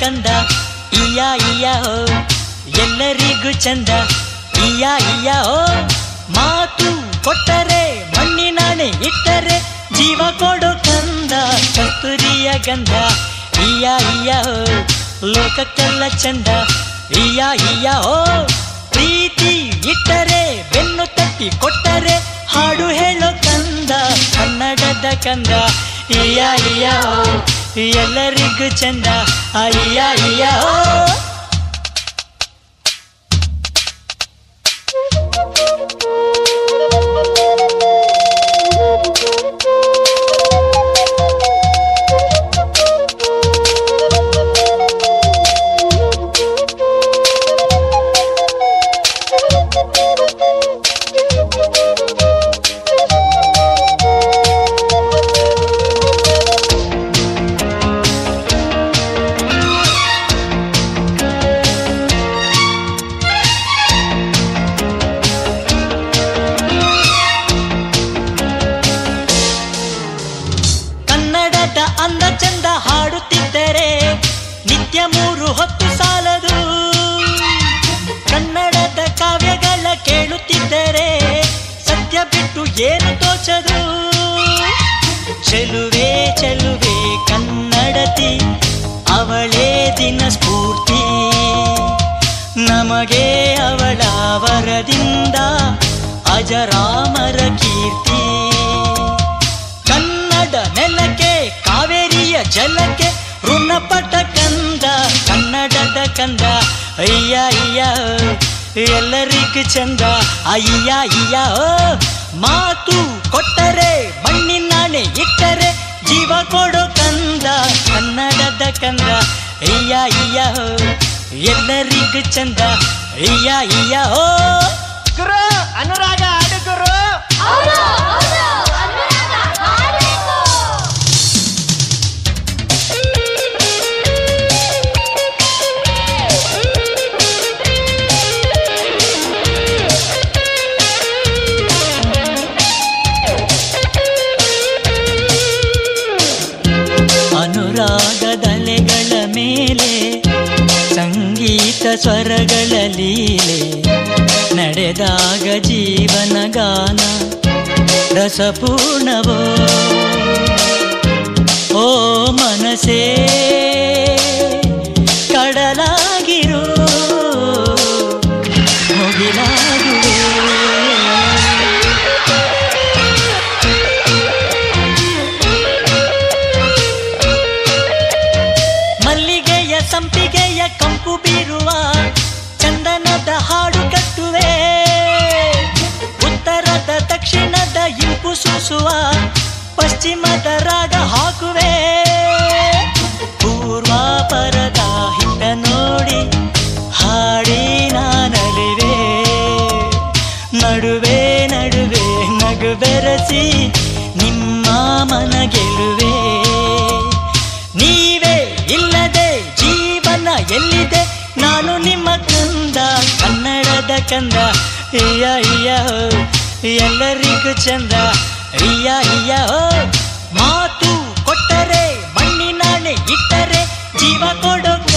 ಕಂದ ಇಯ ಇಯ ಓ ಎಲ್ಲರಿಗೂ ಚಂದ ಇಯ ಇಯ ಓ ಮಾತು ಕೊಟ್ಟರೆ ಮಣ್ಣಿನಾಣೆ ಇಟ್ಟರೆ ಜೀವ ಕೊಡೋ ಕಂದ ಕಸ್ತೂರಿಯ ಗಂಧ ಇಯ ಇಯ ಓ ಲೋಕಕ್ಕೆಲ್ಲ ಚಂದ ಇಯ ಇಯ ಓ ಪ್ರೀತಿ ಇಟ್ಟರೆ ಬೆನ್ನು ತಟ್ಟಿ ಕೊಟ್ಟರೆ ಹಾಡು ಹೇಳೋ ಕಂದ ಕನ್ನಡದ ಕಂದ ಇಯ ಇಯ ಓ ಎಲ್ಲರಿಗೂ ಚಂದ ಅಯ್ಯ ಇಯ ಓ ಕನ್ನಡದ ಅಂದ ಚಂದ ಹಾಡುತ್ತಿದ್ದರೆ ನಿತ್ಯ ಮೂರು ಹೊತ್ತು ಸಾಲದು ಕನ್ನಡದ ಕಾವ್ಯಗಳ ಕೇಳುತ್ತಿದ್ದರೆ ಸತ್ಯ ಬಿಟ್ಟು ಏನು ತೋಚದು ಚೆಲುವೆ ಚೆಲುವೆ ಕನ್ನಡತಿ ಅವಳೇ ದಿನ ಸ್ಫೂರ್ತಿ ನಮಗೆ ಅವಳ ವರದಿಂದ ಅಜರಾಮರ ಕೀರ್ತಿ ಕನ್ನಡ ನೆಲಕ್ಕೆ ಕಾವೇರಿಯ ಜಲಕ್ಕೆ ಋಣಪಟ ಕಂದ ಕನ್ನಡದ ಕಂದ ಅಯ್ಯ ಅಯ್ಯ ಎಲ್ಲರಿಗೂ ಚಂದ ಅಯ್ಯ ಅಯ್ಯ ಓ ಮಾತು ಕೊಟ್ಟರೆ ಮಣ್ಣಿನಾಣೆ ಇಟ್ಟರೆ ಜೀವ ಕೊಡೋ ಕಂದ ಕನ್ನಡದ ಕಂದ ಅಯ್ಯ ಅಯ್ಯ ಎಲ್ಲರಿಗೂ ಚಂದ ಅಯ್ಯ ಅಯ್ಯ ಓ ಗುರು ಅನುರಾಗ ಆಡು ಗುರು ಹೌದು ಹೌದು ಅನುರಾಗ ಹಾಡ್ಬೇಕು ಅನುರಾಗದಲೆಗಳ ಮೇಲೆ ಸಂಗೀತ ಸ್ವರಗಳ ಲೀಲೆ ನಡೆದಾಗ ಜೀವನ ಗಾನ ರಸಪೂರ್ಣವೋ ಓ ಮನಸೇ ಕಡಲಾಗಿರೋ ಮುಗಿಲಾಗುವೆ ಮಲ್ಲಿಗೆಯ ಸಂಪಿಗೆಯ ಕಂಪು ಬೀರುವ ಚಂದನದ ಹಾಡು ಕಟ್ಟುವೆ ಉತ್ತರದ ದಕ್ಷಿಣದ ಇಂಪು ಸೂಸುವ ಪಶ್ಚಿಮದ ರಾಗ ಹಾಕುವೆ ಪೂರ್ವ ಪರದ ಹಿತ ನೋಡಿ ಹಾಡಿ ನಾನಲಿವೆ ನಡುವೆ ನಡುವೆ ನಗು ಬೆರೆಸಿ ನಿಮ್ಮ ಮನ ಗೆಲುವೆ ನೀವೇ ಇಲ್ಲದೆ ಜೀವನ ಎಲ್ಲಿದೆ ನಾನು ನಿಮ್ಮ ಕಂದ ಕನ್ನಡದ ಕಂದ ಇಯ ಇಯ ಹೋ, ಎಲ್ಲರಿಗೂ ಚಂದ ಇಯ ಇಯ ಹೋ. ಮಾತು ಕೊಟ್ಟರೆ ಮಣ್ಣಿನಾಣೆ ಇಟ್ಟರೆ ಜೀವ ಕೊಡೋ